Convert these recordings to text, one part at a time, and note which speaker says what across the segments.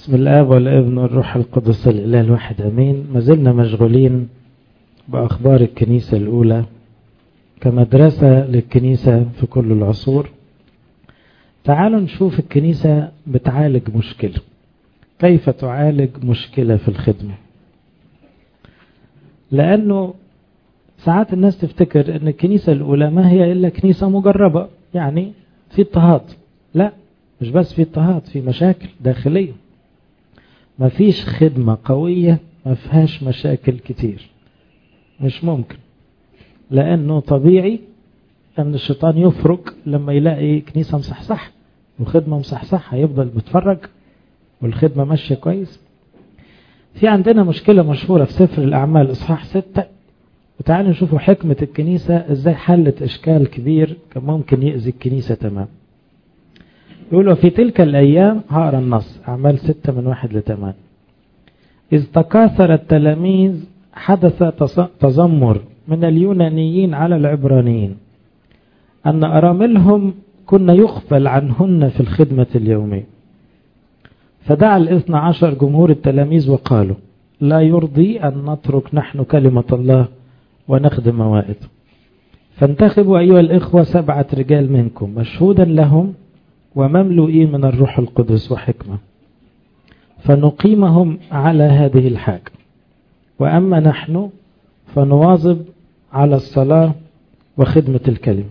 Speaker 1: بسم الآب والابن والروح القدس الإله الواحد أمين ما زلنا مشغولين بأخبار الكنيسة الأولى كمدرسة للكنيسة في كل العصور تعالوا نشوف الكنيسة بتعالج مشكلة كيف تعالج مشكلة في الخدمة لأنه ساعات الناس تفتكر أن الكنيسة الأولى ما هي إلا كنيسة مجربة يعني في اضطهاد لا مش بس في اضطهاد في مشاكل داخلية ما فيش خدمة قوية ما فيهاش مشاكل كتير مش ممكن لأنه طبيعي أن الشيطان يفرق لما يلاقي كنيسة مصحصح وخدمة مصحصح هيفضل بيتفرج والخدمة ماشية كويس في عندنا مشكلة مشهورة في سفر الأعمال إصحاح ستة وتعالوا نشوفوا حكمة الكنيسة إزاي حلت إشكال كبير كان ممكن يأذي الكنيسة تمام يقولوا في تلك الأيام هقرا النص أعمال ستة من واحد لثمان إذ تكاثر التلاميذ حدث تذمر من اليونانيين على العبرانيين أن أراملهم كنا يقبل عنهن في الخدمة اليومية فدعا الاثنى عشر جمهور التلاميذ وقالوا لا يرضي أن نترك نحن كلمة الله ونخدم موائد فانتخبوا أيها الإخوة سبعة رجال منكم مشهودا لهم ومملوئين من الروح القدس وحكمة فنقيمهم على هذه الحاجة وأما نحن فنواظب على الصلاة وخدمة الكلمة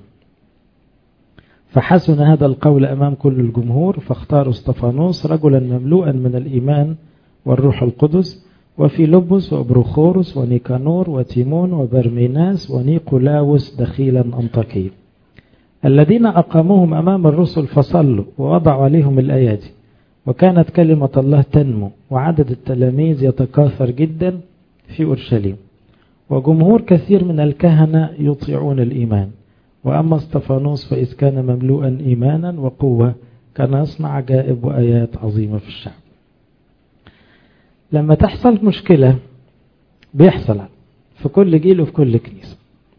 Speaker 1: فحسن هذا القول أمام كل الجمهور فاختاروا استفانوس رجلا مملوءا من الإيمان والروح القدس وفي لبس وبروخورس ونيكانور وتيمون وبرميناس ونيقولاوس دخيلا أنطاكيا الذين أقاموهم أمام الرسل فصلوا ووضعوا عليهم الأيادي وكانت كلمة الله تنمو وعدد التلاميذ يتكاثر جدا في أورشليم وجمهور كثير من الكهنة يطيعون الإيمان وأما استفانوس فإذ كان مملوءا إيمانا وقوة كان يصنع عجائب وآيات عظيمة في الشعب لما تحصل مشكلة بيحصل في كل جيل وفي كل كنيسة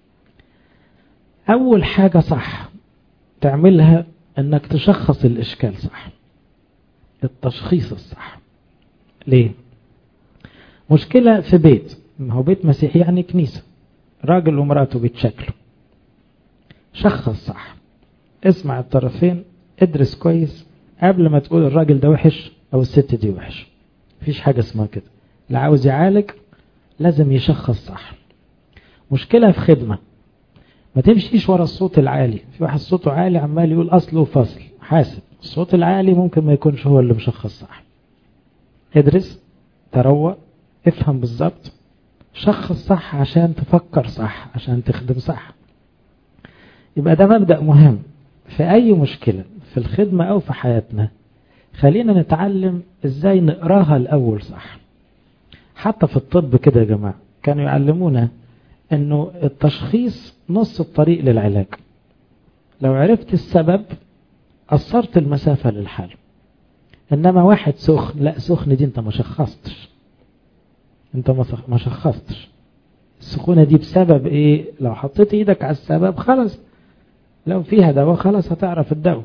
Speaker 1: أول حاجة صح تعملها أنك تشخص الإشكال صح التشخيص الصح ليه مشكلة في بيت ما هو بيت مسيحي يعني كنيسة راجل ومراته بيتشكلوا شخص صح اسمع الطرفين ادرس كويس قبل ما تقول الراجل ده وحش او الست دي وحش مفيش حاجة اسمها كده اللي عاوز يعالج لازم يشخص صح مشكلة في خدمة ما تمشيش ورا الصوت العالي في واحد صوته عالي عمال يقول اصل وفصل حاسب الصوت العالي ممكن ما يكونش هو اللي مشخص صح ادرس تروق افهم بالظبط شخص صح عشان تفكر صح عشان تخدم صح يبقى ده مبدأ مهم في أي مشكلة في الخدمة أو في حياتنا خلينا نتعلم إزاي نقراها الأول صح حتى في الطب كده يا جماعة كانوا يعلمونا أنه التشخيص نص الطريق للعلاج لو عرفت السبب قصرت المسافة للحل إنما واحد سخن لا سخن دي أنت ما شخصتش أنت ما شخصتش السخونة دي بسبب إيه لو حطيت إيدك على السبب خلاص لو فيها دواء خلاص هتعرف الدواء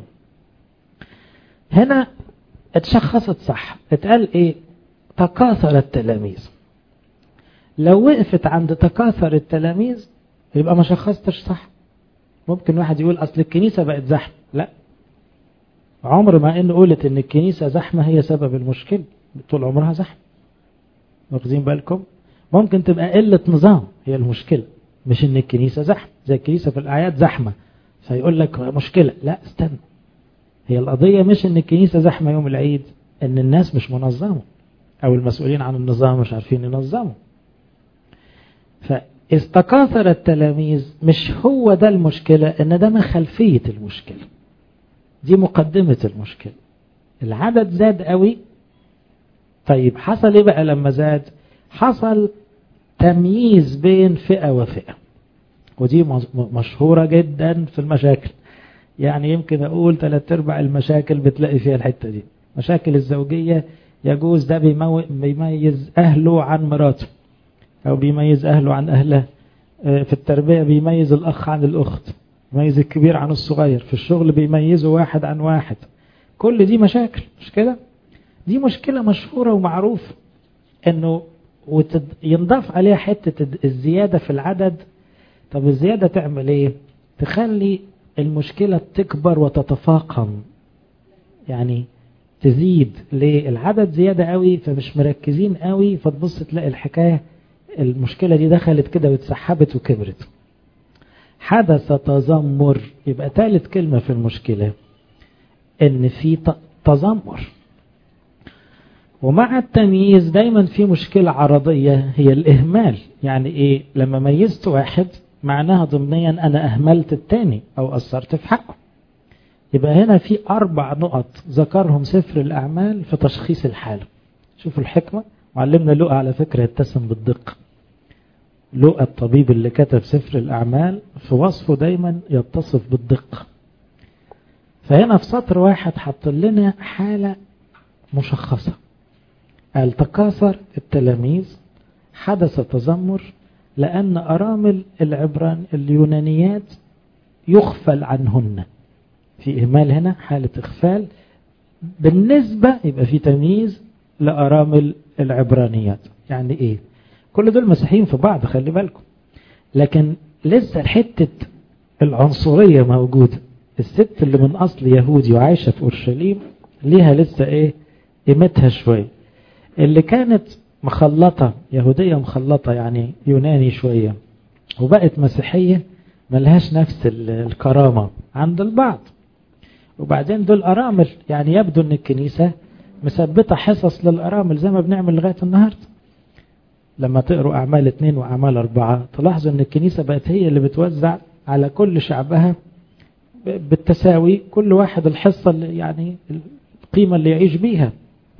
Speaker 1: هنا اتشخصت صح اتقال ايه تكاثر التلاميذ لو وقفت عند تكاثر التلاميذ يبقى ما شخصتش صح ممكن واحد يقول اصل الكنيسة بقت زحمة لا عمر ما ان قلت ان الكنيسة زحمة هي سبب المشكلة طول عمرها زحمة واخدين بالكم ممكن تبقى قلة نظام هي المشكلة مش ان الكنيسة زحمة زي الكنيسة في الاعياد زحمة فيقول لك مشكلة لا استنى هي القضية مش ان الكنيسة زحمة يوم العيد ان الناس مش منظمة او المسؤولين عن النظام مش عارفين ينظموا فإذ تكاثر التلاميذ مش هو ده المشكلة ان ده ما خلفية المشكلة دي مقدمة المشكلة العدد زاد قوي طيب حصل ايه بقى لما زاد حصل تمييز بين فئة وفئة ودي مشهورة جدا في المشاكل يعني يمكن أقول ثلاث أرباع المشاكل بتلاقي فيها الحتة دي مشاكل الزوجية يجوز ده بيميز أهله عن مراته أو بيميز أهله عن أهله في التربية بيميز الأخ عن الأخت بيميز الكبير عن الصغير في الشغل بيميزوا واحد عن واحد كل دي مشاكل مش كده دي مشكلة مشهورة ومعروفة انه وينضاف عليها حتة الزيادة في العدد طب الزيادة تعمل ايه تخلي المشكلة تكبر وتتفاقم يعني تزيد ليه العدد زيادة قوي فمش مركزين قوي فتبص تلاقي الحكاية المشكلة دي دخلت كده واتسحبت وكبرت حدث تذمر يبقى ثالث كلمة في المشكلة ان في تذمر ومع التمييز دايما في مشكلة عرضية هي الإهمال يعني إيه لما ميزت واحد معناها ضمنيا أنا أهملت التاني أو أثرت في حقه يبقى هنا في أربع نقط ذكرهم سفر الأعمال في تشخيص الحالة شوفوا الحكمة معلمنا لقى على فكرة يتسم بالدقة لقى الطبيب اللي كتب سفر الأعمال في وصفه دايما يتصف بالدقة فهنا في سطر واحد حط لنا حالة مشخصة قال تكاثر التلاميذ حدث تذمر لأن أرامل العبران اليونانيات يغفل عنهن في إهمال هنا حالة إغفال بالنسبة يبقى في تمييز لأرامل العبرانيات يعني إيه كل دول مسيحيين في بعض خلي بالكم لكن لسه حتة العنصرية موجودة الست اللي من أصل يهودي وعايشة في أورشليم ليها لسه إيه قيمتها شوية اللي كانت مخلطة يهودية مخلطة يعني يوناني شوية وبقت مسيحية ملهاش نفس الكرامة عند البعض وبعدين دول أرامل يعني يبدو أن الكنيسة مثبتة حصص للأرامل زي ما بنعمل لغاية النهاردة لما تقروا أعمال اثنين وأعمال أربعة تلاحظوا أن الكنيسة بقت هي اللي بتوزع على كل شعبها بالتساوي كل واحد الحصة اللي يعني القيمة اللي يعيش بيها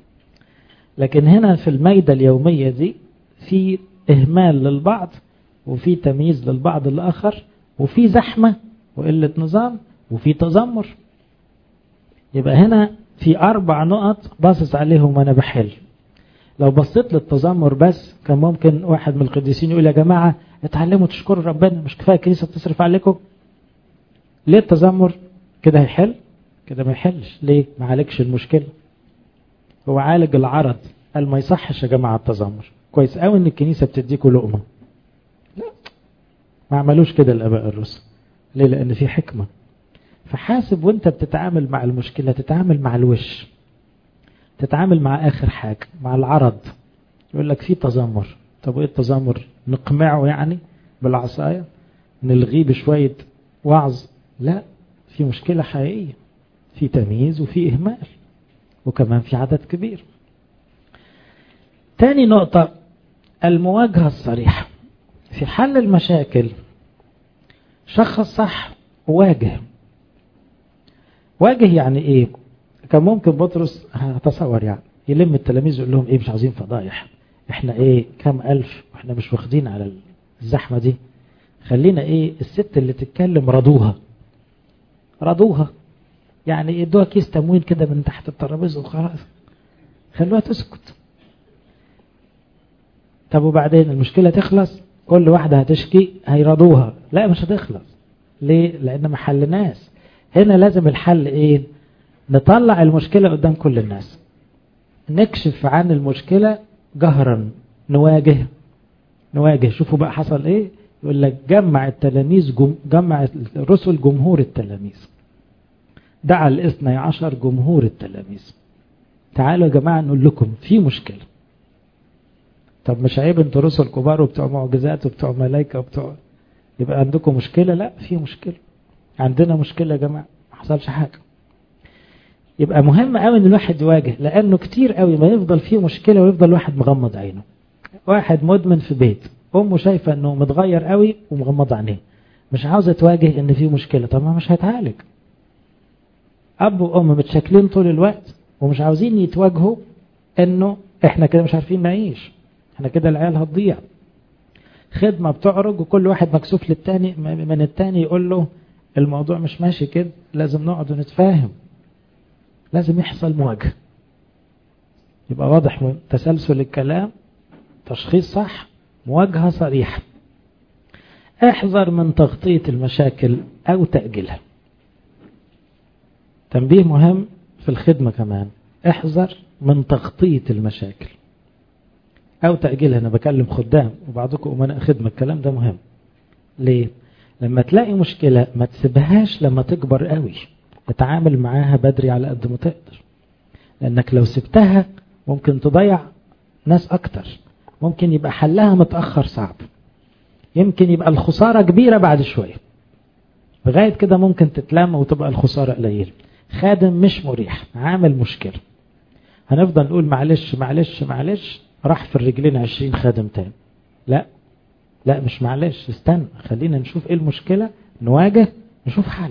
Speaker 1: لكن هنا في الميدة اليومية دي في إهمال للبعض وفي تمييز للبعض الآخر وفي زحمة وقلة نظام وفي تذمر يبقى هنا في أربع نقط باصص عليهم وأنا بحل لو بصيت للتذمر بس كان ممكن واحد من القديسين يقول يا جماعة اتعلموا تشكروا ربنا مش كفاية الكنيسة بتصرف عليكم ليه التذمر كده هيحل كده ما يحلش ليه ما عالجش المشكلة هو عالج العرض قال ما يصحش يا جماعة التذمر كويس قوي ان الكنيسة بتديكوا لقمة لا ما عملوش كده الاباء الرسل ليه لان في حكمة فحاسب وانت بتتعامل مع المشكلة تتعامل مع الوش تتعامل مع اخر حاجة مع العرض يقول لك في تذمر طب ايه التذمر نقمعه يعني بالعصاية نلغيه بشوية وعظ لا في مشكلة حقيقية في تمييز وفي إهمال وكمان في عدد كبير تاني نقطة المواجهة الصريحة في حل المشاكل شخص صح واجه واجه يعني ايه كان ممكن بطرس هتصور يعني يلم التلاميذ يقول لهم ايه مش عاوزين فضايح احنا ايه كام الف واحنا مش واخدين على الزحمة دي خلينا ايه الست اللي تتكلم رضوها رضوها يعني ادوها كيس تموين كده من تحت الترابيزه وخلاص خلوها تسكت طب وبعدين المشكلة تخلص كل واحدة هتشكي هيرضوها لا مش هتخلص ليه لان ما حلناش هنا لازم الحل ايه نطلع المشكلة قدام كل الناس نكشف عن المشكلة جهرا نواجه نواجه شوفوا بقى حصل ايه يقول لك جمع التلاميذ جم جمع الرسل جمهور التلاميذ دعا الاثني عشر جمهور التلاميذ تعالوا يا جماعة نقول لكم في مشكلة طب مش عيب انتوا رسل كبار وبتوع معجزات وبتوع ملائكة وبتوع يبقى عندكم مشكلة لا في مشكلة عندنا مشكلة يا جماعة ما حصلش حاجة يبقى مهم قوي ان الواحد يواجه لانه كتير قوي ما يفضل فيه مشكلة ويفضل واحد مغمض عينه واحد مدمن في بيت امه شايفة انه متغير قوي ومغمض عينيه مش عاوزة تواجه ان في مشكلة طب ما مش هيتعالج اب وام متشكلين طول الوقت ومش عاوزين يتواجهوا انه احنا كده مش عارفين نعيش احنا كده العيال هتضيع خدمة بتعرج وكل واحد مكسوف للتاني من التاني يقول له الموضوع مش ماشي كده لازم نقعد ونتفاهم لازم يحصل مواجهة يبقى واضح تسلسل الكلام تشخيص صح مواجهة صريحة احذر من تغطية المشاكل او تأجيلها تنبيه مهم في الخدمة كمان احذر من تغطية المشاكل او تأجيلها انا بكلم خدام وبعضكم امناء خدمة الكلام ده مهم ليه لما تلاقي مشكلة ما تسيبهاش لما تكبر قوي اتعامل معاها بدري على قد ما تقدر لانك لو سبتها ممكن تضيع ناس اكتر ممكن يبقى حلها متأخر صعب يمكن يبقى الخسارة كبيرة بعد شوية لغاية كده ممكن تتلم وتبقى الخسارة قليلة خادم مش مريح عامل مشكلة هنفضل نقول معلش معلش معلش راح في الرجلين عشرين خادم تاني لا لا مش معلش استنى خلينا نشوف ايه المشكلة نواجه نشوف حل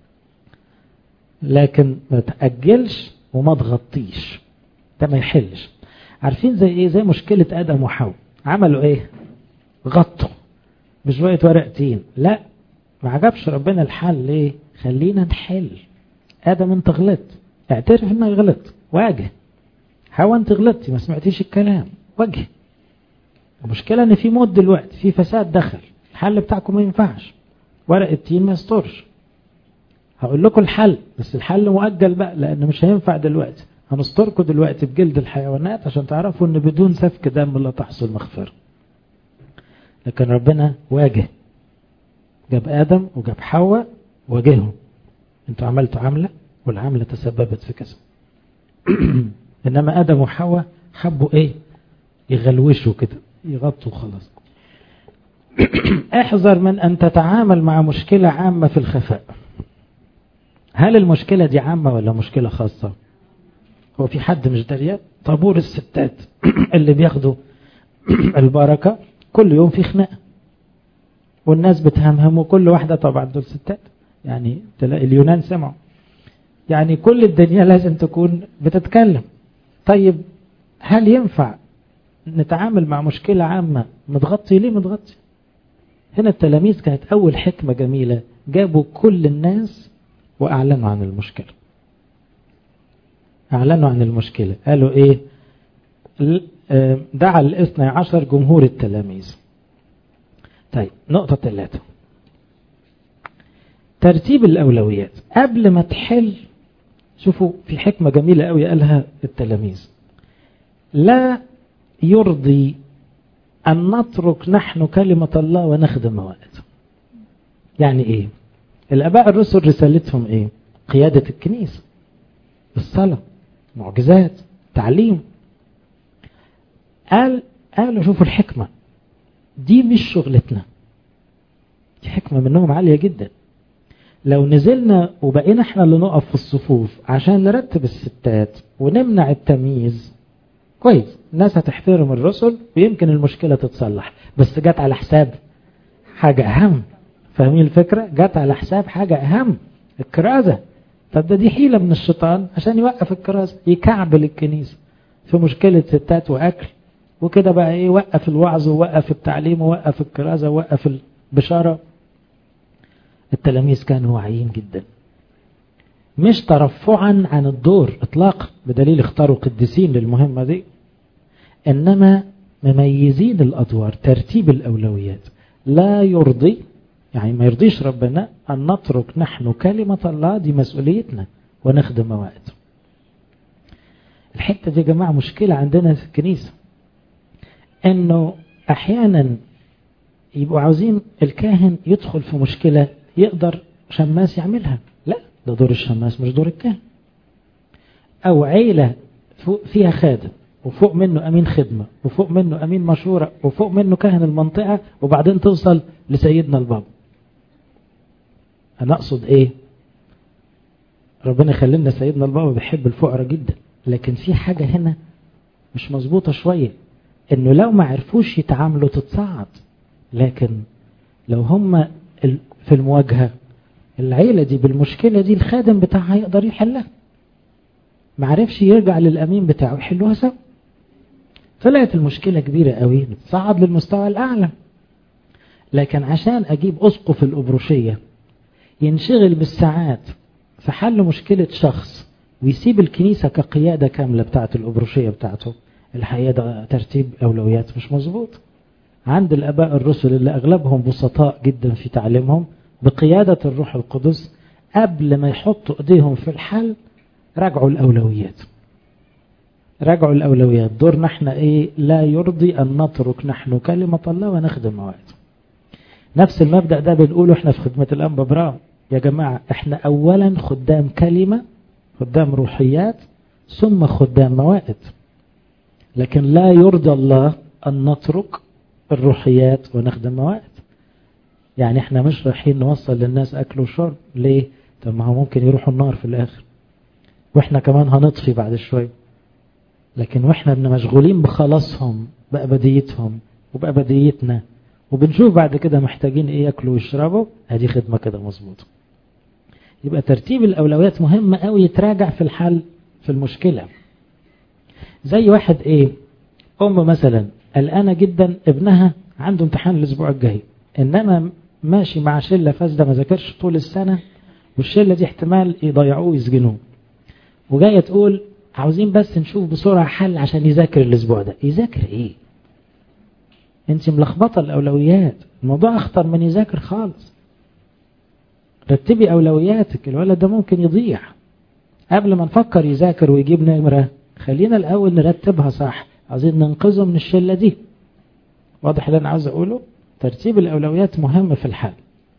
Speaker 1: لكن ما تأجلش وما تغطيش ده ما يحلش عارفين زي ايه زي مشكلة ادم وحواء عملوا ايه غطوا بشوية ورق تين لا ما عجبش ربنا الحل ليه خلينا نحل ادم انت غلطت اعترف انك غلط واجه حواء انت غلطتي ما سمعتيش الكلام واجه المشكلة ان في موت دلوقتي في فساد دخل الحل بتاعكم ما ينفعش ورق التين ما يسترش هقول لكم الحل بس الحل مؤجل بقى لان مش هينفع دلوقتي هنستركم دلوقتي بجلد الحيوانات عشان تعرفوا ان بدون سفك دم لا تحصل مغفرة لكن ربنا واجه جاب آدم وجاب حواء واجههم انتوا عملتوا عملة والعملة تسببت في كذا انما آدم وحواء حبوا ايه يغلوشوا كده يغطوا خلاص احذر من ان تتعامل مع مشكلة عامة في الخفاء هل المشكلة دي عامة ولا مشكلة خاصة هو في حد مش دريان طابور الستات اللي بياخدوا البركة كل يوم في خناقة والناس بتهمهم وكل واحدة طبعا دول ستات يعني تلاقي اليونان سمعوا يعني كل الدنيا لازم تكون بتتكلم طيب هل ينفع نتعامل مع مشكلة عامة متغطي ليه متغطي هنا التلاميذ كانت أول حكمة جميلة جابوا كل الناس وأعلنوا عن المشكلة أعلنوا عن المشكلة قالوا إيه دعا الاثنى عشر جمهور التلاميذ طيب نقطة ثلاثة ترتيب الأولويات قبل ما تحل شوفوا في حكمة جميلة قوي قالها التلاميذ لا يرضي أن نترك نحن كلمة الله ونخدم موائد يعني إيه الأباء الرسل رسالتهم إيه قيادة الكنيسة الصلاة معجزات تعليم قال قالوا شوفوا الحكمة دي مش شغلتنا دي حكمة منهم عالية جدا لو نزلنا وبقينا احنا اللي نقف في الصفوف عشان نرتب الستات ونمنع التمييز كويس الناس هتحترم الرسل ويمكن المشكلة تتصلح بس جت على حساب حاجة أهم فاهمين الفكرة جت على حساب حاجة أهم الكرازة طب ده دي حيلة من الشيطان عشان يوقف الكرازة يكعبل الكنيسة في مشكلة ستات وأكل وكده بقى ايه وقف الوعظ ووقف التعليم ووقف الكرازة ووقف البشارة التلاميذ كانوا واعيين جدا مش ترفعا عن الدور اطلاقا بدليل اختاروا قديسين للمهمة دي انما مميزين الادوار ترتيب الاولويات لا يرضي يعني ما يرضيش ربنا ان نترك نحن كلمة الله دي مسؤوليتنا ونخدم موائد الحتة دي يا جماعة مشكلة عندنا في الكنيسة انه احيانا يبقوا عاوزين الكاهن يدخل في مشكلة يقدر شماس يعملها لا ده دور الشماس مش دور الكاهن او عيلة فيها خادم وفوق منه امين خدمة وفوق منه امين مشورة وفوق منه كاهن المنطقة وبعدين توصل لسيدنا البابا انا اقصد ايه ربنا يخلينا سيدنا البابا بيحب الفقراء جدا لكن في حاجة هنا مش مظبوطة شوية انه لو ما عرفوش يتعاملوا تتصعد لكن لو هم في المواجهة العيلة دي بالمشكلة دي الخادم بتاعها يقدر يحلها ما عرفش يرجع للأمين بتاعه يحلوها سوا طلعت المشكلة كبيرة قوي تصعد للمستوى الأعلى لكن عشان أجيب أسقف الأبروشية ينشغل بالساعات في حل مشكلة شخص ويسيب الكنيسة كقيادة كاملة بتاعت الأبروشية بتاعته الحقيقة ده ترتيب أولويات مش مظبوط عند الأباء الرسل اللي أغلبهم بسطاء جدا في تعليمهم بقيادة الروح القدس قبل ما يحطوا إيديهم في الحل راجعوا الأولويات راجعوا الأولويات دورنا احنا ايه لا يرضي أن نترك نحن كلمة الله ونخدم موعد نفس المبدأ ده بنقوله احنا في خدمة الأنبا برام يا جماعة احنا أولا خدام كلمة خدام روحيات ثم خدام موائد لكن لا يرضى الله أن نترك الروحيات ونخدم موائد يعني احنا مش رايحين نوصل للناس أكل وشرب ليه؟ طب ما هو ممكن يروحوا النار في الآخر واحنا كمان هنطفي بعد شوية لكن واحنا مشغولين بخلاصهم بأبديتهم وبأبديتنا وبنشوف بعد كده محتاجين ايه ياكلوا ويشربوا ادي خدمة كده مظبوطة يبقى ترتيب الأولويات مهم قوي يتراجع في الحل في المشكلة زي واحد ايه ام مثلا قلقانه جدا ابنها عنده امتحان الاسبوع الجاي انما ماشي مع شله فاسده ما ذاكرش طول السنه والشله دي احتمال يضيعوه ويسجنوه وجايه تقول عاوزين بس نشوف بسرعه حل عشان يذاكر الاسبوع ده يذاكر ايه انت ملخبطه الاولويات الموضوع اخطر من يذاكر خالص رتبي اولوياتك الولد ده ممكن يضيع قبل ما نفكر يذاكر ويجيب نمره خلينا الأول نرتبها صح عايزين ننقذه من الشلة دي واضح اللي أنا عاوز أقوله ترتيب الأولويات مهم في الحل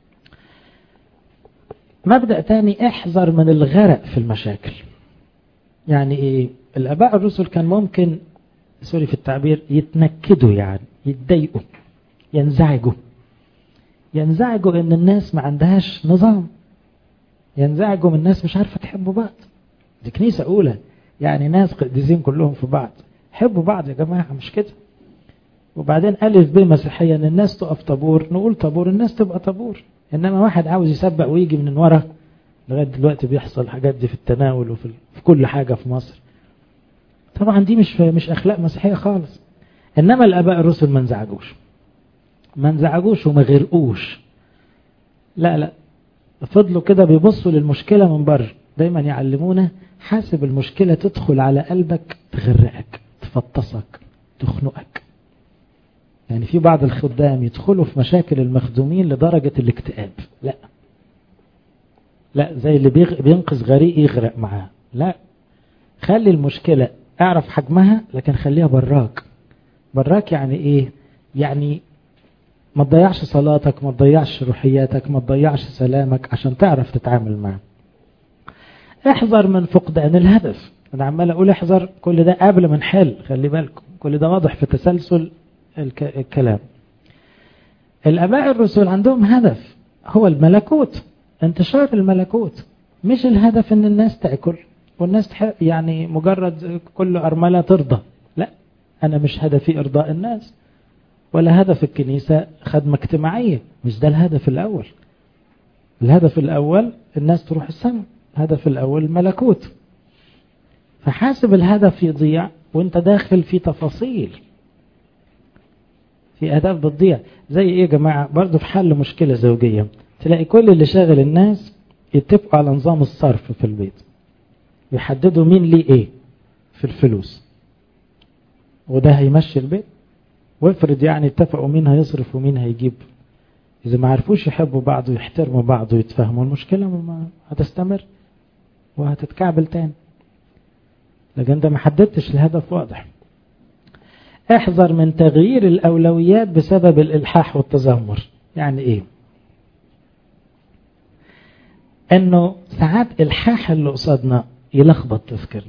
Speaker 1: مبدأ تاني احذر من الغرق في المشاكل يعني ايه الآباء الرسل كان ممكن سوري في التعبير يتنكدوا يعني يتضايقوا ينزعجوا ينزعجوا ان الناس ما عندهاش نظام ينزعجوا من الناس مش عارفة تحبوا بعض دي كنيسة أولى يعني ناس قديسين كلهم في بعض حبوا بعض يا جماعة مش كده وبعدين ألف ب مسيحيا ان الناس تقف طابور نقول طابور الناس تبقى طابور إنما واحد عاوز يسبق ويجي من ورا لغاية دلوقتي بيحصل الحاجات دي في التناول وفي في كل حاجة في مصر طبعا دي مش مش أخلاق مسيحية خالص إنما الآباء الرسل ما انزعجوش ما انزعجوش وما غرقوش لا لا فضلوا كده بيبصوا للمشكلة من بره دايما يعلمونا حاسب المشكلة تدخل على قلبك تغرقك تفطسك تخنقك يعني في بعض الخدام يدخلوا في مشاكل المخدومين لدرجة الاكتئاب لا لا زي اللي بينقذ غريق يغرق معاه لا خلي المشكلة اعرف حجمها لكن خليها براك براك يعني ايه يعني ما تضيعش صلاتك ما تضيعش روحياتك ما تضيعش سلامك عشان تعرف تتعامل معه احذر من فقدان الهدف انا عمال اقول احذر كل ده قبل ما نحل خلي بالكم كل ده واضح في تسلسل الكلام الاباء الرسل عندهم هدف هو الملكوت انتشار الملكوت مش الهدف ان الناس تاكل والناس يعني مجرد كل ارمله ترضى لا انا مش هدفي ارضاء الناس ولا هدف الكنيسه خدمه اجتماعيه مش ده الهدف الاول الهدف الاول الناس تروح السماء الهدف الأول الملكوت فحاسب الهدف يضيع وانت داخل في تفاصيل في أهداف بتضيع زي ايه يا جماعة برضو في حل مشكلة زوجية تلاقي كل اللي شاغل الناس يتفقوا على نظام الصرف في البيت يحددوا مين ليه ايه في الفلوس وده هيمشي البيت وافرض يعني اتفقوا مين هيصرف ومين هيجيب إذا ما عرفوش يحبوا بعض ويحترموا بعض ويتفهموا المشكلة ما هتستمر وهتتكعبل تاني لكن انت ما حددتش الهدف واضح احذر من تغيير الأولويات بسبب الإلحاح والتذمر يعني ايه انه ساعات الحاح اللي قصادنا يلخبط تفكيرنا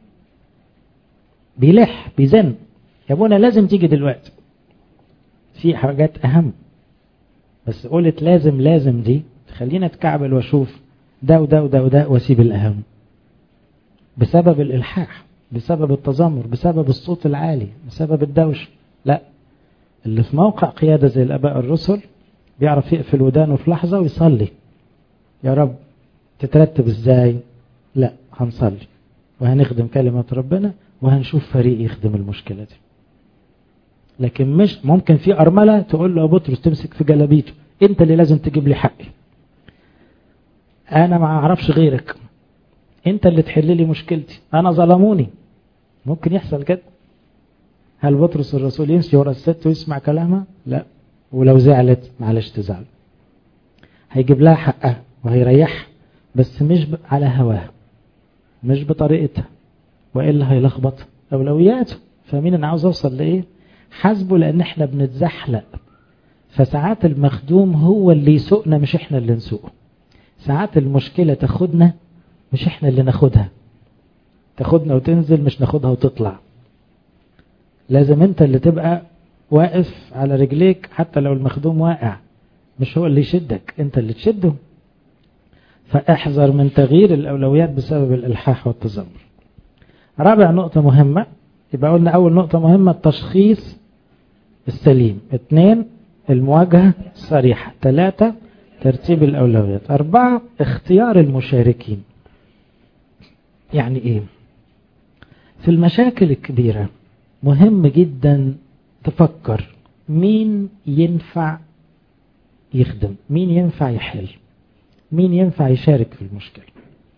Speaker 1: بيلح بيزن يا ابونا لازم تيجي دلوقتي في حاجات اهم بس قولت لازم لازم دي تخلينا اتكعبل واشوف ده وده وده وده واسيب الاهم بسبب الالحاح بسبب التذمر بسبب الصوت العالي بسبب الدوش لا اللي في موقع قيادة زي الاباء الرسل بيعرف يقفل ودانه في لحظة ويصلي يا رب تترتب ازاي لا هنصلي وهنخدم كلمة ربنا وهنشوف فريق يخدم المشكلة دي لكن مش ممكن في أرملة تقول له يا بطرس تمسك في جلابيته انت اللي لازم تجيب لي حقي انا ما اعرفش غيرك انت اللي تحل لي مشكلتي انا ظلموني ممكن يحصل كده هل بطرس الرسول يمشي ورا الست ويسمع كلامها لا ولو زعلت معلش تزعل هيجيب لها حقها وهيريحها بس مش على هواها مش بطريقتها وإلا هيلخبط أولوياته فاهمين أنا عاوز أوصل لإيه حاسبه لأن إحنا بنتزحلق فساعات المخدوم هو اللي يسوقنا مش إحنا اللي نسوقه ساعات المشكلة تاخدنا مش إحنا اللي ناخدها تاخدنا وتنزل مش ناخدها وتطلع لازم انت اللي تبقى واقف على رجليك حتى لو المخدوم واقع مش هو اللي يشدك انت اللي تشده فاحذر من تغيير الاولويات بسبب الالحاح والتذمر رابع نقطة مهمة يبقى قلنا اول نقطة مهمة التشخيص السليم اثنين المواجهة الصريحة ثلاثة ترتيب الاولويات اربعة اختيار المشاركين يعني ايه في المشاكل الكبيرة مهم جدا تفكر مين ينفع يخدم مين ينفع يحل مين ينفع يشارك في المشكلة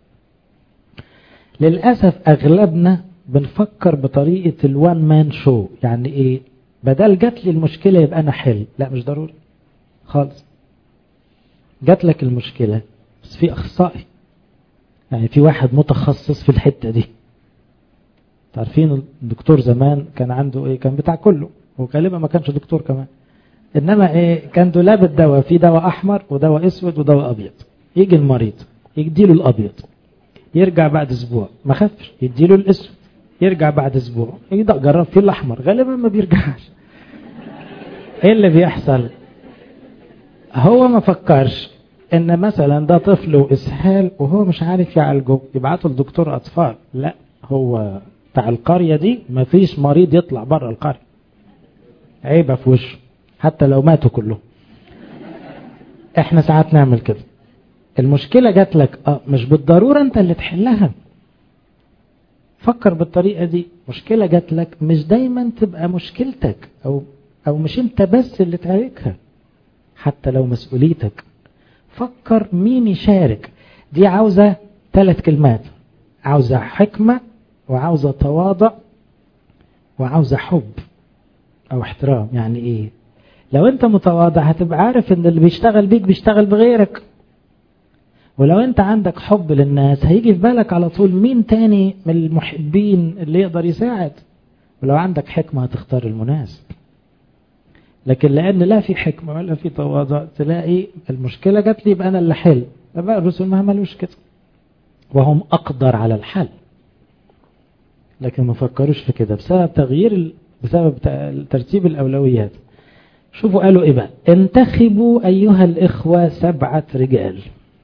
Speaker 1: للأسف أغلبنا بنفكر بطريقة الوان مان شو يعني إيه بدل جات لي المشكلة يبقى أنا حل لا مش ضروري خالص جات لك المشكلة بس في أخصائي يعني في واحد متخصص في الحتة دي تعرفين الدكتور زمان كان عنده ايه كان بتاع كله وغالبا ما كانش دكتور كمان انما ايه كان دولاب الدواء في دواء احمر ودواء اسود ودواء ابيض يجي المريض يديله الابيض يرجع بعد اسبوع ما خفش يديله الاسود يرجع بعد اسبوع يبدا جرب فيه الاحمر غالبا ما بيرجعش ايه اللي بيحصل هو ما فكرش ان مثلا ده طفل واسهال وهو مش عارف يعالجه يبعته لدكتور اطفال لا هو بتاع القرية دي مفيش مريض يطلع بره القرية عيبة في وشه حتى لو ماتوا كلهم احنا ساعات نعمل كده المشكلة جات لك اه مش بالضرورة انت اللي تحلها فكر بالطريقة دي مشكلة جات لك مش دايما تبقى مشكلتك او او مش انت بس اللي تعالجها حتى لو مسؤوليتك فكر مين يشارك دي عاوزة ثلاث كلمات عاوزة حكمة وعاوزة تواضع وعاوزة حب أو احترام يعني إيه لو أنت متواضع هتبقى عارف إن اللي بيشتغل بيك بيشتغل بغيرك ولو أنت عندك حب للناس هيجي في بالك على طول مين تاني من المحبين اللي يقدر يساعد ولو عندك حكمة هتختار المناسب لكن لأن لا في حكمة ولا في تواضع تلاقي المشكلة جات لي يبقى أنا اللي حل بقى الرسل ما عملوش كده وهم أقدر على الحل لكن ما فكروش في كده بسبب تغيير بسبب ترتيب الأولويات شوفوا قالوا إيه بقى انتخبوا أيها الإخوة سبعة رجال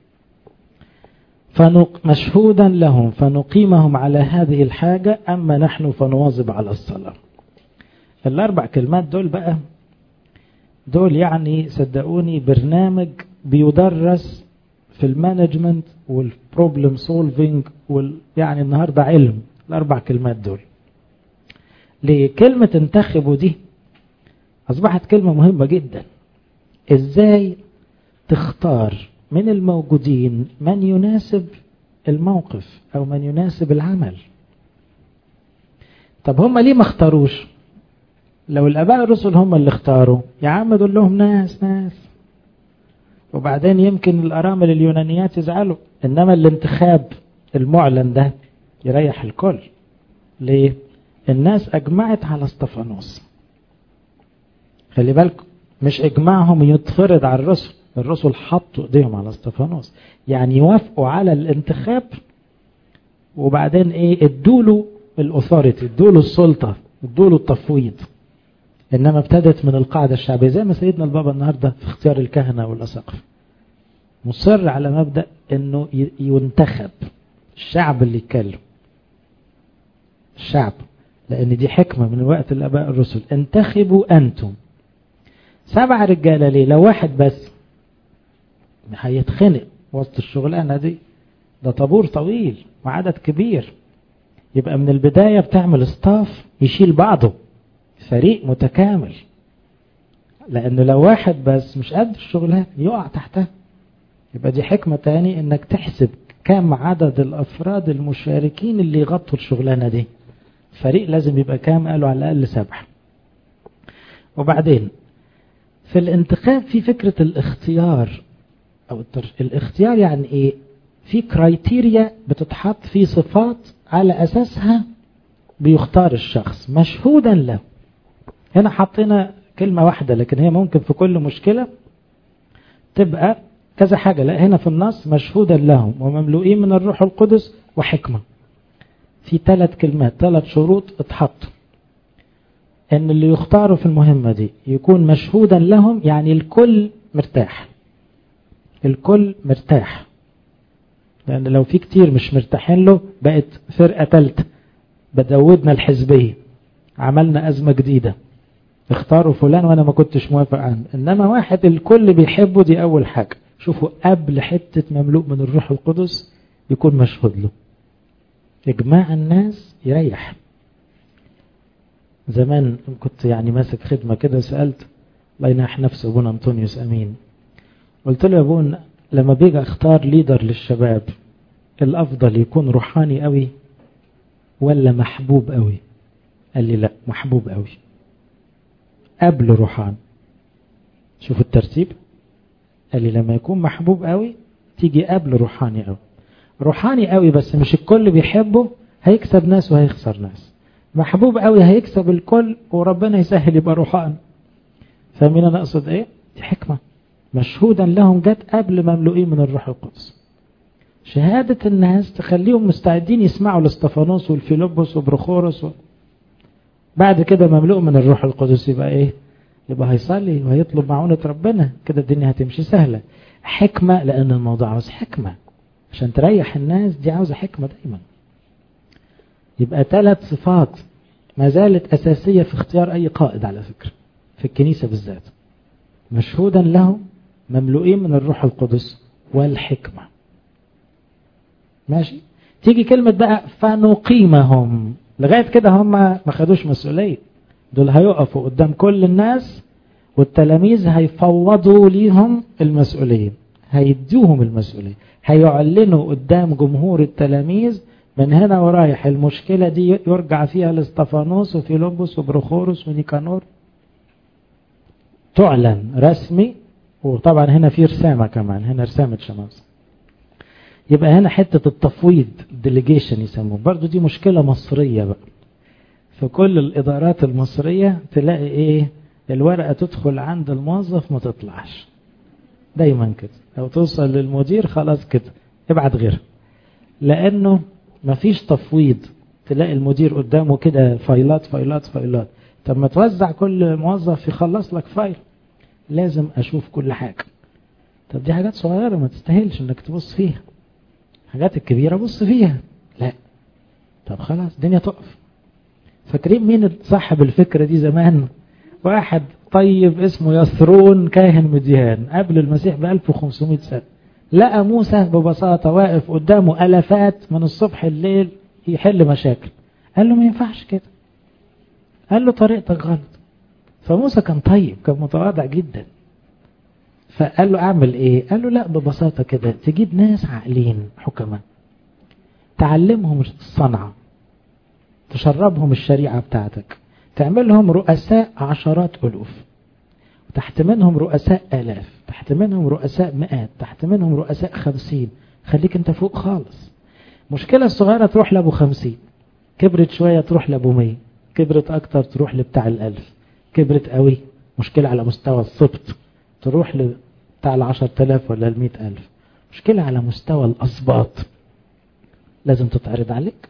Speaker 1: فنق مشهودا لهم فنقيمهم على هذه الحاجة أما نحن فنواظب على الصلاة الأربع كلمات دول بقى دول يعني صدقوني برنامج بيدرس في المانجمنت والبروبلم سولفينج وال يعني النهارده علم الاربع كلمات دول ليه كلمة انتخبوا دي اصبحت كلمة مهمة جدا ازاي تختار من الموجودين من يناسب الموقف او من يناسب العمل طب هم ليه ما اختاروش لو الاباء الرسل هم اللي اختاروا يا عم دول لهم ناس ناس وبعدين يمكن الارامل اليونانيات يزعلوا انما الانتخاب المعلن ده يريح الكل ليه الناس اجمعت على استفانوس خلي بالكم مش اجماعهم يتفرض على الرسل الرسل حطوا ايديهم على استفانوس يعني يوافقوا على الانتخاب وبعدين ايه ادوله الاثوريتي ادوله السلطه ادوله التفويض انما ابتدت من القاعده الشعبيه زي ما سيدنا البابا النهارده في اختيار الكهنه والاساقفه مصر على مبدا انه ينتخب الشعب اللي يتكلم الشعب لان دي حكمه من وقت الاباء الرسل انتخبوا انتم سبع رجاله ليه لو واحد بس هيتخنق وسط الشغلانه دي ده طابور طويل وعدد كبير يبقى من البدايه بتعمل ستاف يشيل بعضه فريق متكامل لأنه لو واحد بس مش قد الشغلانة يقع تحتها يبقى دي حكمة تاني انك تحسب كم عدد الافراد المشاركين اللي يغطوا الشغلانة دي فريق لازم يبقى كام قالوا على الاقل سبعة وبعدين في الانتخاب في فكرة الاختيار او الترش... الاختيار يعني ايه في كرايتيريا بتتحط في صفات على اساسها بيختار الشخص مشهودا له هنا حطينا كلمة واحدة لكن هي ممكن في كل مشكلة تبقى كذا حاجة لا هنا في النص مشهودا لهم ومملوئين من الروح القدس وحكمة في ثلاث كلمات ثلاث شروط اتحطوا ان اللي يختاروا في المهمة دي يكون مشهودا لهم يعني الكل مرتاح الكل مرتاح لان لو في كتير مش مرتاحين له بقت فرقة ثالثة بدودنا الحزبية عملنا أزمة جديدة اختاروا فلان وانا ما كنتش موافق عنه انما واحد الكل بيحبه دي اول حاجة شوفوا قبل حتة مملوء من الروح القدس يكون مشهود له اجماع الناس يريح زمان كنت يعني ماسك خدمة كده سألت الله ينح نفسه ابونا انطونيوس امين قلت له يا ابونا لما بيجي اختار ليدر للشباب الافضل يكون روحاني قوي ولا محبوب قوي قال لي لا محبوب قوي قبل روحان شوف الترتيب قال لي لما يكون محبوب قوي تيجي قبل روحاني قوي روحاني قوي بس مش الكل بيحبه هيكسب ناس وهيخسر ناس محبوب قوي هيكسب الكل وربنا يسهل يبقى روحان فاهمين انا اقصد ايه دي حكمة مشهودا لهم جت قبل مملوئين من الروح القدس شهادة الناس تخليهم مستعدين يسمعوا لاستفانوس والفيلبس وبرخورس و... بعد كده مملوء من الروح القدس يبقى ايه يبقى هيصلي وهيطلب معونة ربنا كده الدنيا هتمشي سهلة حكمة لأن الموضوع عاوز حكمة عشان تريح الناس دي عاوزة حكمة دايما يبقى ثلاث صفات ما زالت أساسية في اختيار أي قائد على فكرة في الكنيسة بالذات مشهودا لهم مملوئين من الروح القدس والحكمة ماشي تيجي كلمة بقى فنقيمهم لغاية كده هم ما خدوش مسؤولية دول هيقفوا قدام كل الناس والتلاميذ هيفوضوا ليهم المسؤولية هيدوهم المسؤولية هيعلنوا قدام جمهور التلاميذ من هنا ورايح المشكلة دي يرجع فيها لاستفانوس وفيلبس وبروخورس ونيكانور تعلن رسمي وطبعا هنا في رسامة كمان هنا رسامة شمس يبقى هنا حتة التفويض ديليجيشن يسموه برضو دي مشكلة مصرية بقى في كل الإدارات المصرية تلاقي إيه الورقة تدخل عند الموظف ما تطلعش دايما كده لو توصل للمدير خلاص كده ابعت غيرها لأنه مفيش تفويض تلاقي المدير قدامه كده فايلات فايلات فايلات طب ما توزع كل موظف يخلص لك فايل لازم أشوف كل حاجة طب دي حاجات صغيرة ما تستاهلش انك تبص فيها الحاجات الكبيرة بص فيها لا طب خلاص الدنيا تقف فاكرين مين صاحب الفكرة دي زمان واحد طيب اسمه يسرون كاهن مديان قبل المسيح ب 1500 سنة لقى موسى ببساطة واقف قدامه ألفات من الصبح الليل يحل مشاكل قال له ما ينفعش كده قال له طريقتك غلط فموسى كان طيب كان متواضع جدا فقال له اعمل ايه قال له لا ببساطة كده تجيب ناس عاقلين حكماء تعلمهم الصنعة تشربهم الشريعة بتاعتك تعملهم رؤساء عشرات ألوف تحت منهم رؤساء آلاف تحت منهم رؤساء مئات تحت منهم رؤساء خمسين خليك انت فوق خالص مشكلة الصغيرة تروح لأبو خمسين كبرت شوية تروح لأبو مية كبرت أكتر تروح لبتاع الألف كبرت قوي مشكلة على مستوى السبط تروح بتاع العشر تلاف ولا المئة ألف مشكلة على مستوى الأسباط لازم تتعرض عليك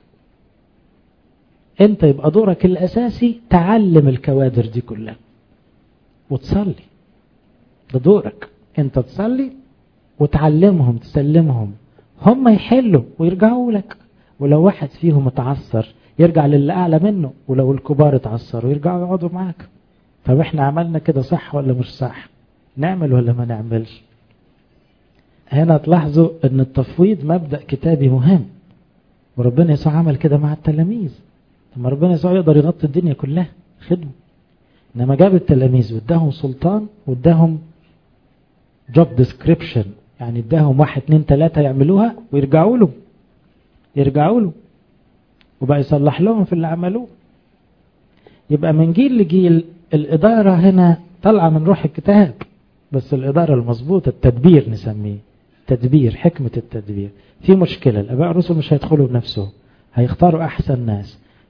Speaker 1: انت يبقى دورك الأساسي تعلم الكوادر دي كلها وتصلي ده دورك انت تصلي وتعلمهم تسلمهم هم يحلوا ويرجعوا لك ولو واحد فيهم اتعثر يرجع للي أعلى منه ولو الكبار اتعثروا يرجعوا يقعدوا معاك طب احنا عملنا كده صح ولا مش صح نعمل ولا ما نعملش هنا تلاحظوا ان التفويض مبدأ كتابي مهم وربنا يسوع عمل كده مع التلاميذ لما ربنا يسوع يقدر يغطي الدنيا كلها خدمه انما جاب التلاميذ واداهم سلطان واداهم جوب ديسكريبشن يعني اداهم واحد اتنين تلاتة يعملوها ويرجعوا له يرجعوا له وبقى يصلح لهم في اللي عملوه يبقى من جيل لجيل الإدارة هنا طالعة من روح الكتاب بس الإدارة المظبوطة التدبير نسميه تدبير حكمة التدبير في مشكلة الأباء الرسل مش هيدخلوا بنفسهم هيختاروا أحسن ناس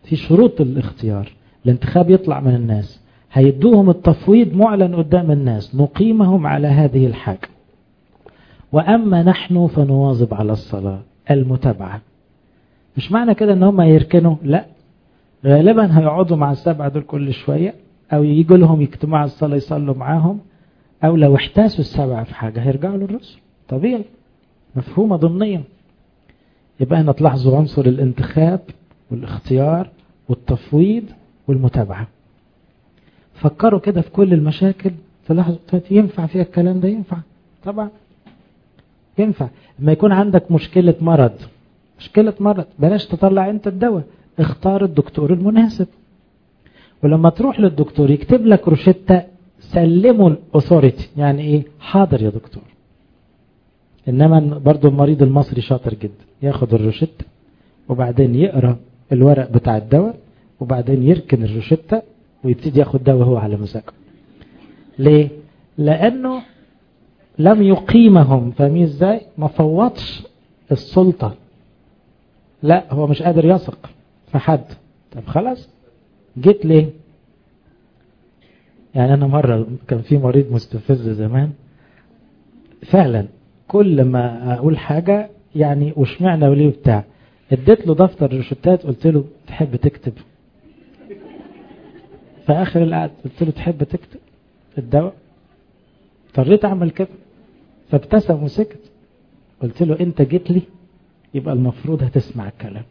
Speaker 1: في شروط الاختيار الانتخاب يطلع من الناس هيدوهم التفويض معلن قدام الناس نقيمهم على هذه الحاجة وأما نحن فنواظب على الصلاة المتابعة مش معنى كده ان هم يركنوا لا غالبا هيقعدوا مع السبعة دول كل شوية او يجوا لهم يجتمعوا الصلاة يصلوا معاهم او لو احتاسوا السبعة في حاجة هيرجعوا للرسل طبيعي مفهومة ضمنيا يبقى هنا تلاحظوا عنصر الانتخاب والاختيار والتفويض والمتابعة فكروا كده في كل المشاكل تلاحظوا ينفع فيها الكلام ده ينفع طبعا ينفع لما يكون عندك مشكلة مرض مشكلة مرض بلاش تطلع انت الدواء اختار الدكتور المناسب ولما تروح للدكتور يكتب لك روشتة سلموا الاثوريتي يعني ايه حاضر يا دكتور انما برضو المريض المصري شاطر جدا ياخد الروشتة وبعدين يقرأ الورق بتاع الدواء وبعدين يركن الروشتة ويبتدي ياخد دواء هو على مزاجه ليه لانه لم يقيمهم فاهمين ازاي ما فوضش السلطة لا هو مش قادر يثق في حد طب خلاص جيت ليه يعني انا مرة كان في مريض مستفز زمان فعلا كل ما اقول حاجة يعني وشمعنا وليه بتاع اديت له دفتر روشتات قلت له تحب تكتب في اخر القعد قلت له تحب تكتب الدواء اضطريت اعمل كده فابتسم وسكت قلت له انت جيت لي يبقى المفروض هتسمع الكلام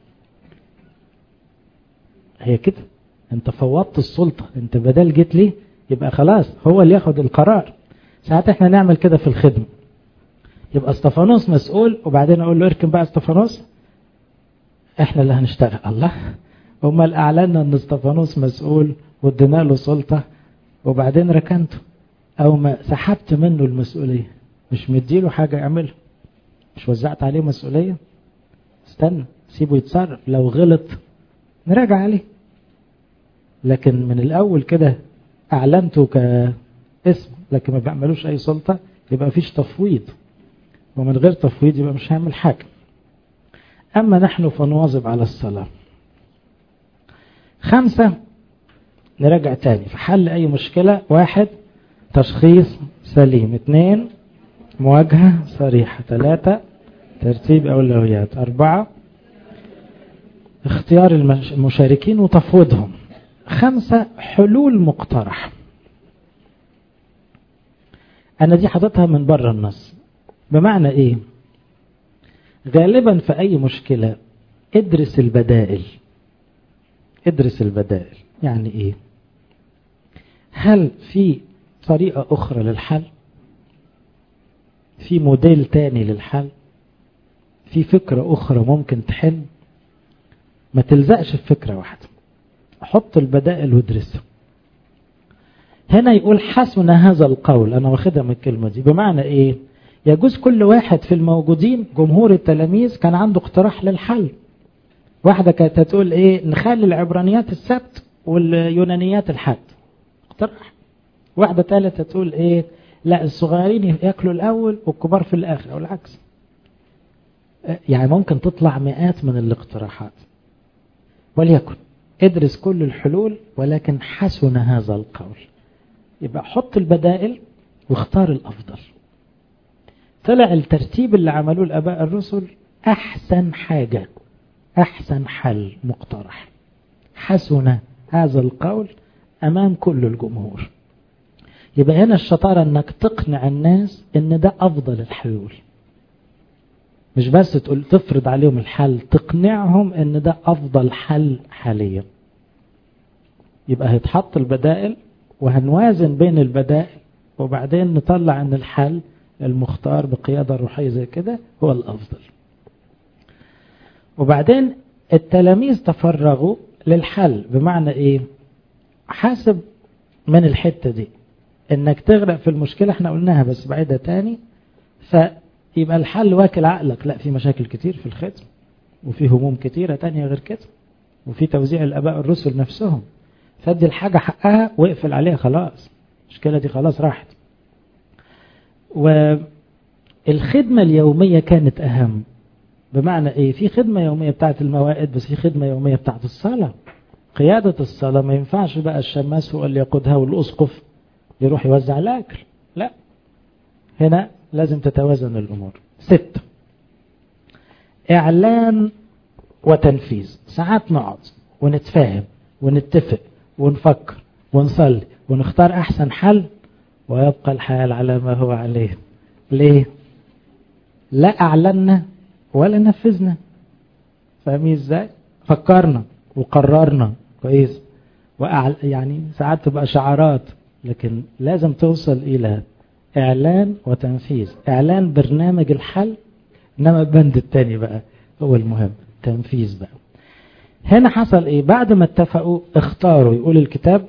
Speaker 1: هي كده انت فوضت السلطة انت بدل جيت لي يبقى خلاص هو اللي ياخد القرار ساعات احنا نعمل كده في الخدمة يبقى استفانوس مسؤول وبعدين اقول له اركن بقى استفانوس احنا اللي هنشتغل الله امال اعلنا ان استفانوس مسؤول وادينا له سلطة وبعدين ركنته او ما سحبت منه المسؤولية مش مديله حاجة يعملها مش وزعت عليه مسؤولية استنى سيبه يتصرف لو غلط نراجع عليه لكن من الاول كده اعلنته كاسم لكن ما بيعملوش اي سلطة يبقى مفيش تفويض ومن غير تفويض يبقى مش هيعمل حاجة اما نحن فنواظب على الصلاة خمسة نراجع تاني في حل اي مشكلة واحد تشخيص سليم اثنين مواجهة صريحة ثلاثة ترتيب أولويات أربعة اختيار المشاركين وتفويضهم خمسة حلول مقترح أنا دي حاططها من بره النص بمعنى إيه غالبا في أي مشكلة ادرس البدائل ادرس البدائل يعني إيه هل في طريقة أخرى للحل في موديل تاني للحل في فكرة أخرى ممكن تحل ما تلزقش في فكرة واحدة حط البدائل وادرسها هنا يقول حسن هذا القول أنا واخدها من الكلمة دي بمعنى إيه يجوز كل واحد في الموجودين جمهور التلاميذ كان عنده اقتراح للحل واحدة كانت هتقول إيه نخلي العبرانيات السبت واليونانيات الحد اقتراح واحدة ثالثة تقول إيه لا الصغيرين ياكلوا الأول والكبار في الآخر أو العكس يعني ممكن تطلع مئات من الاقتراحات وليكن ادرس كل الحلول ولكن حسن هذا القول يبقى حط البدائل واختار الأفضل طلع الترتيب اللي عملوه الأباء الرسل أحسن حاجة أحسن حل مقترح حسن هذا القول أمام كل الجمهور يبقى هنا الشطارة انك تقنع الناس ان ده افضل الحلول مش بس تقول تفرض عليهم الحل تقنعهم ان ده افضل حل حاليا يبقى هيتحط البدائل وهنوازن بين البدائل وبعدين نطلع ان الحل المختار بقيادة روحية زي كده هو الافضل وبعدين التلاميذ تفرغوا للحل بمعنى ايه حاسب من الحتة دي انك تغرق في المشكلة احنا قلناها بس بعيدة تاني فيبقى الحل واكل عقلك لا في مشاكل كتير في الختم وفي هموم كتيرة تانية غير كده وفي توزيع الاباء الرسل نفسهم فدي الحاجة حقها واقفل عليها خلاص المشكلة دي خلاص راحت والخدمة اليومية كانت اهم بمعنى ايه في خدمة يومية بتاعت الموائد بس في خدمة يومية بتاعت الصلاة قيادة الصلاة ما ينفعش بقى الشماس هو اللي يقودها والأسقف يروح يوزع الأكل لا هنا لازم تتوازن الأمور ستة إعلان وتنفيذ ساعات نقعد ونتفاهم ونتفق ونفكر ونصلي ونختار أحسن حل ويبقى الحال على ما هو عليه ليه لا أعلنا ولا نفذنا فاهمين ازاي فكرنا وقررنا كويس وأعل... يعني ساعات تبقى شعارات لكن لازم توصل إلى إعلان وتنفيذ إعلان برنامج الحل إنما البند التاني بقى هو المهم تنفيذ بقى هنا حصل إيه بعد ما اتفقوا اختاروا يقول الكتاب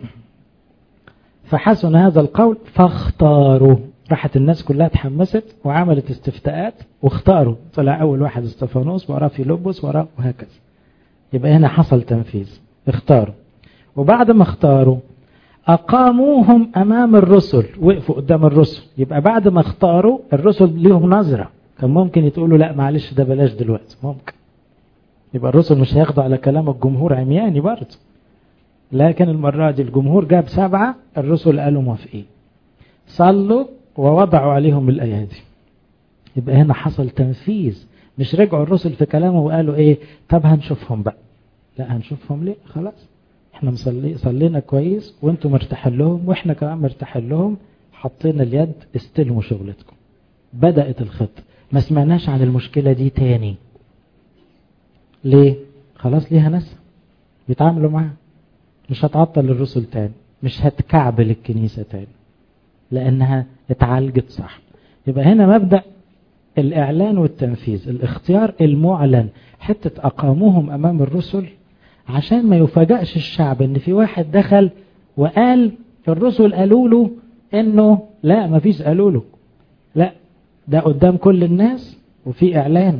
Speaker 1: فحسن هذا القول فاختاروا راحت الناس كلها اتحمست وعملت استفتاءات واختاروا طلع أول واحد استفانوس وراه فيلبس وراه وهكذا يبقى هنا حصل تنفيذ اختاروا وبعد ما اختاروا أقاموهم أمام الرسل وقفوا قدام الرسل يبقى بعد ما اختاروا الرسل ليهم نظرة كان ممكن يتقولوا لا معلش ده بلاش دلوقتي ممكن يبقى الرسل مش هياخدوا على كلام الجمهور عمياني برضه لكن المرة دي الجمهور جاب سبعة الرسل قالوا موافقين صلوا ووضعوا عليهم الأيادي يبقى هنا حصل تنفيذ مش رجعوا الرسل في كلامه وقالوا ايه طب هنشوفهم بقى لا هنشوفهم ليه خلاص احنا مصلي صلينا كويس وانتم مرتاحين لهم واحنا كمان مرتاحين لهم حطينا اليد استلموا شغلتكم بدأت الخطة ما سمعناش عن المشكلة دي تاني ليه خلاص ليها ناس بيتعاملوا معاها مش هتعطل الرسل تاني مش هتكعبل الكنيسة تاني لأنها اتعالجت صح يبقى هنا مبدأ الإعلان والتنفيذ الاختيار المعلن حتة أقاموهم أمام الرسل عشان ما يفاجأش الشعب ان في واحد دخل وقال الرسل قالوا له انه لا ما فيش قالوا له لا ده قدام كل الناس وفي اعلان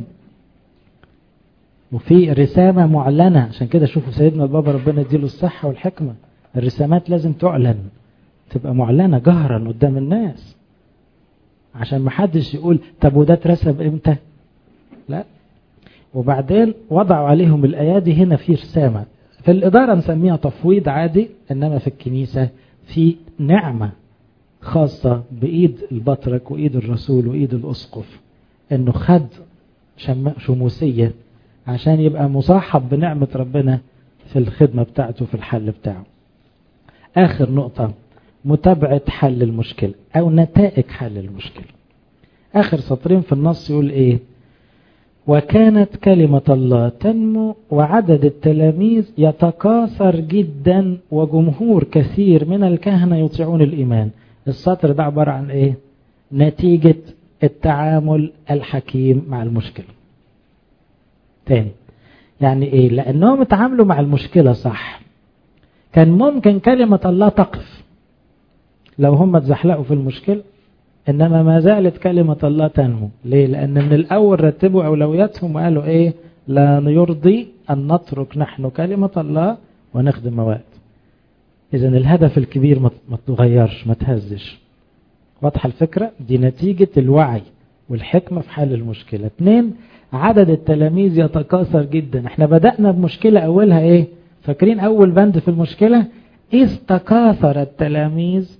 Speaker 1: وفي رسامة معلنة عشان كده شوفوا سيدنا البابا ربنا يديله الصحة والحكمة الرسامات لازم تعلن تبقى معلنة جهرا قدام الناس عشان ما حدش يقول طب وده اترسم امتى لا وبعدين وضعوا عليهم الأيادي هنا في رسامة في الإدارة نسميها تفويض عادي إنما في الكنيسة في نعمة خاصة بإيد البطرك وإيد الرسول وإيد الأسقف إنه خد شموسية عشان يبقى مصاحب بنعمة ربنا في الخدمة بتاعته في الحل بتاعه آخر نقطة متابعة حل المشكلة أو نتائج حل المشكلة آخر سطرين في النص يقول إيه وكانت كلمة الله تنمو وعدد التلاميذ يتكاثر جدا وجمهور كثير من الكهنة يطيعون الإيمان السطر ده عبارة عن إيه نتيجة التعامل الحكيم مع المشكلة تاني يعني إيه لأنهم اتعاملوا مع المشكلة صح كان ممكن كلمة الله تقف لو هم اتزحلقوا في المشكلة إنما ما زالت كلمة الله تنمو ليه لأن من الأول رتبوا أولوياتهم وقالوا إيه لا يرضي أن نترك نحن كلمة الله ونخدم مواد إذا الهدف الكبير ما تغيرش ما تهزش واضحة الفكرة دي نتيجة الوعي والحكمة في حل المشكلة اثنين عدد التلاميذ يتكاثر جدا احنا بدأنا بمشكلة أولها إيه فاكرين أول بند في المشكلة إذ تكاثر التلاميذ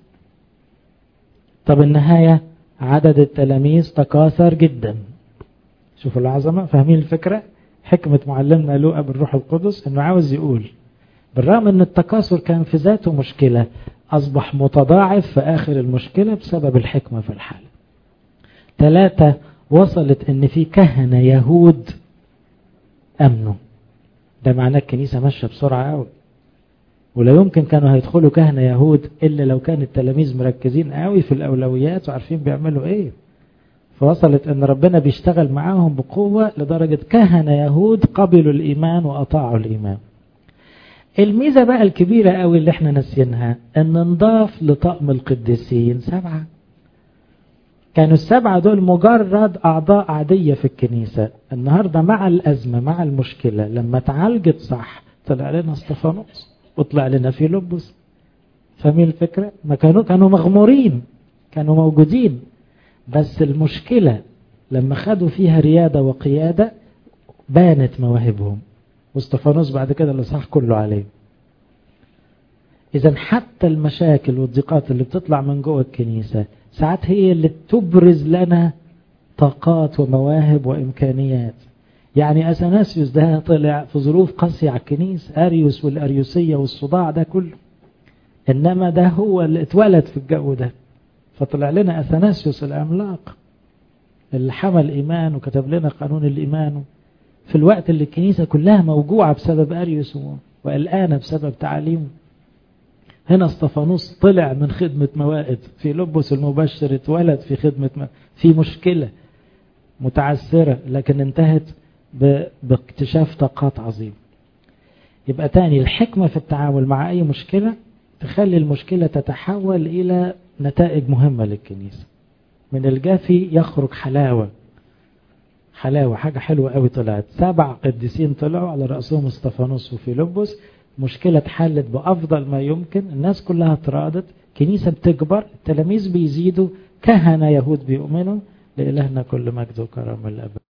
Speaker 1: طب النهاية عدد التلاميذ تكاثر جدا شوفوا العظمة فاهمين الفكرة حكمة معلمنا لوقا بالروح القدس انه عاوز يقول بالرغم ان التكاثر كان في ذاته مشكلة اصبح متضاعف في اخر المشكلة بسبب الحكمة في الحال ثلاثة وصلت ان في كهنة يهود امنوا ده معناه الكنيسة ماشية بسرعة قوي ولا يمكن كانوا هيدخلوا كهنة يهود إلا لو كان التلاميذ مركزين قوي في الأولويات وعارفين بيعملوا إيه فوصلت أن ربنا بيشتغل معاهم بقوة لدرجة كهنة يهود قبلوا الإيمان وأطاعوا الإيمان الميزة بقى الكبيرة قوي اللي احنا نسينها أن نضاف لطقم القديسين سبعة كانوا السبعة دول مجرد أعضاء عادية في الكنيسة النهاردة مع الأزمة مع المشكلة لما تعالجت صح طلع لنا استفانوس وطلع لنا في لبس فاهمين الفكرة ما كانوا كانوا مغمورين كانوا موجودين بس المشكلة لما خدوا فيها ريادة وقيادة بانت مواهبهم واستفانوس بعد كده اللي صح كله عليه إذا حتى المشاكل والضيقات اللي بتطلع من جوه الكنيسة ساعات هي اللي تبرز لنا طاقات ومواهب وإمكانيات يعني أثناسيوس ده طلع في ظروف قاسية على الكنيسة أريوس والأريوسية والصداع ده كله إنما ده هو اللي اتولد في الجو ده فطلع لنا أثناسيوس العملاق اللي حمل إيمان وكتب لنا قانون الإيمان في الوقت اللي الكنيسة كلها موجوعة بسبب أريوس وقلقانة بسبب تعاليمه هنا استفانوس طلع من خدمة موائد في لبس المبشر اتولد في خدمة موائد. في مشكلة متعسرة لكن انتهت باكتشاف طاقات عظيمة يبقى تاني الحكمة في التعامل مع أي مشكلة تخلي المشكلة تتحول إلى نتائج مهمة للكنيسة من الجافي يخرج حلاوة حلاوة حاجة حلوة قوي طلعت سبع قديسين طلعوا على رأسهم استفانوس وفيلبس مشكلة اتحلت بأفضل ما يمكن الناس كلها اترادت كنيسة بتكبر التلاميذ بيزيدوا كهنة يهود بيؤمنوا لإلهنا كل مجد وكرم الأبد